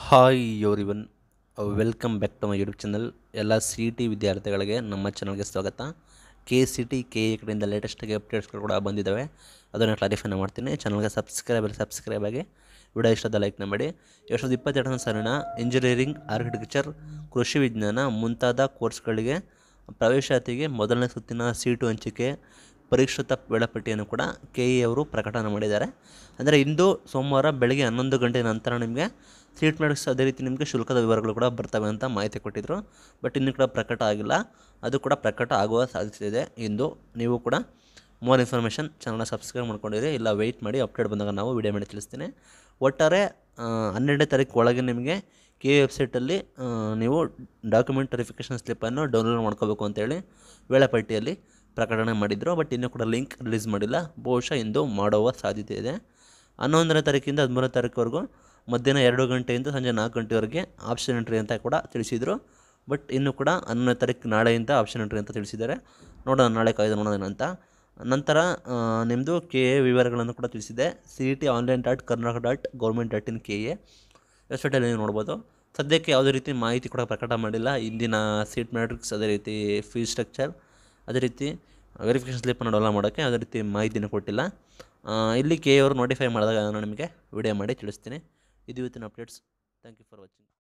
hi ಇವನ್ welcome back to my YouTube channel ಎಲ್ಲ C T ವಿದ್ಯಾರ್ಥಿಗಳಿಗೆ ನಮ್ಮ ಚಾನಲ್ಗೆ ಸ್ವಾಗತ K C T K A ಕಡೆಯಿಂದ ಲೇಟೆಸ್ಟಾಗಿ ಅಪ್ಡೇಟ್ಸ್ಗಳು ಕೂಡ ಬಂದಿದ್ದಾವೆ ಅದನ್ನು ಕ್ಲಾರಿಫೈನ ಮಾಡ್ತೀನಿ ಚಾನಲ್ಗೆ ಸಬ್ಸ್ಕ್ರೈಬ್ ಸಬ್ಸ್ಕ್ರೈಬ್ ಆಗಿ ವಿಡಿಯೋ ಇಷ್ಟದ ಲೈಕ್ನ ಮಾಡಿ ಎರಡು ಸಾವಿರದ ಇಪ್ಪತ್ತೆರಡನೇ ಸಾಲಿನ ಇಂಜಿನಿಯರಿಂಗ್ ಆರ್ಕಿಟೆಕ್ಚರ್ ಕೃಷಿ ವಿಜ್ಞಾನ ಮುಂತಾದ ಕೋರ್ಸ್ಗಳಿಗೆ ಪ್ರವೇಶಾತಿಗೆ ಮೊದಲನೇ ಸುತ್ತಿನ ಸೀಟು ಹಂಚಿಕೆ ಪರಿಷ್ಕೃತ ವೇಳಾಪಟ್ಟಿಯನ್ನು ಕೂಡ ಕೆ ಇ ಅವರು ಪ್ರಕಟಣೆ ಮಾಡಿದ್ದಾರೆ ಅಂದರೆ ಇಂದು ಸೋಮವಾರ ಬೆಳಗ್ಗೆ ಹನ್ನೊಂದು ಗಂಟೆ ನಂತರ ನಿಮಗೆ ಸೀಟ್ ಮೆಡಿಕ್ಸ್ ಅದೇ ರೀತಿ ನಿಮಗೆ ಶುಲ್ಕದ ವಿವರಗಳು ಕೂಡ ಬರ್ತವೆ ಅಂತ ಮಾಹಿತಿ ಕೊಟ್ಟಿದ್ದರು ಬಟ್ ಇನ್ನೂ ಕೂಡ ಪ್ರಕಟ ಆಗಿಲ್ಲ ಅದು ಕೂಡ ಪ್ರಕಟ ಆಗುವ ಸಾಧ್ಯತೆ ಇದೆ ಇಂದು ನೀವು ಕೂಡ ಮೋರ್ ಇನ್ಫಾರ್ಮೇಷನ್ ಚಾನಲ್ನ ಸಬ್ಸ್ಕ್ರೈಬ್ ಮಾಡ್ಕೊಂಡಿರಿ ಇಲ್ಲ ವೆಯ್ಟ್ ಮಾಡಿ ಅಪ್ಡೇಟ್ ಬಂದಾಗ ನಾವು ವಿಡಿಯೋ ಮಾಡಿ ತಿಳಿಸ್ತೀನಿ ಒಟ್ಟಾರೆ ಆ, ಹನ್ನೆರಡನೇ ತಾರೀಕು ಒಳಗೆ ನಿಮಗೆ ಕೆ ವೆಬ್ಸೈಟಲ್ಲಿ ಆ, ನೀವು ಡಾಕ್ಯುಮೆಂಟ್ ವೆರಿಫಿಕೇಷನ್ ಸ್ಲಿಪ್ಪನ್ನು ಡೌನ್ಲೋಡ್ ಮಾಡ್ಕೋಬೇಕು ಅಂತೇಳಿ ವೇಳಾಪಟ್ಟಿಯಲ್ಲಿ ಪ್ರಕಟಣೆ ಮಾಡಿದರು ಬಟ್ ಇನ್ನೂ ಕೂಡ ಲಿಂಕ್ ರಿಲೀಸ್ ಮಾಡಿಲ್ಲ ಬಹುಶಃ ಇಂದು ಮಾಡುವ ಸಾಧ್ಯತೆ ಇದೆ ಹನ್ನೊಂದನೇ ತಾರೀಕಿಂದ ಹದಿಮೂರನೇ ತಾರೀಕುವರೆಗೂ ಮಧ್ಯಾಹ್ನ ಎರಡು ಗಂಟೆಯಿಂದ ಸಂಜೆ ನಾಲ್ಕು ಗಂಟೆವರೆಗೆ ಆಪ್ಷನ್ ಎಂಟ್ರಿ ಅಂತ ಕೂಡ ತಿಳಿಸಿದರು ಬಟ್ ಇನ್ನೂ ಕೂಡ ಹನ್ನೊಂದನೇ ತಾರೀಕು ನಾಳೆಯಿಂದ ಆಪ್ಷನ್ ಎಂಟ್ರಿ ಅಂತ ತಿಳಿಸಿದ್ದಾರೆ ನೋಡೋಣ ನಾಳೆ ಕಾಯ್ದು ನೋಡೋಣ ಅಂತ ನಂತರ ನಿಮ್ಮದು ಕೆ ಎ ವಿವರಗಳನ್ನು ಕೂಡ ತಿಳಿಸಿದೆ C E T online dot Karnataka dot government dot in K A ವೆಬ್ಸೈಟಲ್ಲಿ ನೀವು ನೋಡ್ಬೋದು ಸದ್ಯಕ್ಕೆ ಯಾವುದೇ ರೀತಿ ಮಾಹಿತಿ ಕೂಡ ಪ್ರಕಟ ಮಾಡಿಲ್ಲ ಇಂದಿನ ಸೀಟ್ ಮ್ಯಾಟ್ರಿಕ್ಸ್ ಅದೇ ರೀತಿ ಫೀಸ್ ಸ್ಟ್ರಕ್ಚರ್ ಅದೇ ರೀತಿ ವೆರಿಫಿಕೇಷನ್ ಸ್ಲಿಪ್ಪನ್ನು ಡೌನ್ಲೋಡ್ ಮಾಡೋಕ್ಕೆ ಯಾವುದೇ ರೀತಿ ಮಾಹಿತಿನ ಕೊಟ್ಟಿಲ್ಲ ಆ, ಇಲ್ಲಿ ಕೆ ಅವರು ನೋಟಿಫೈ ಮಾಡಿದಾಗ ನಾನು ನಿಮಗೆ ವಿಡಿಯೋ ಮಾಡಿ ತಿಳಿಸ್ತೀನಿ ಇದು ಇವತ್ತಿನ updates thank you for watching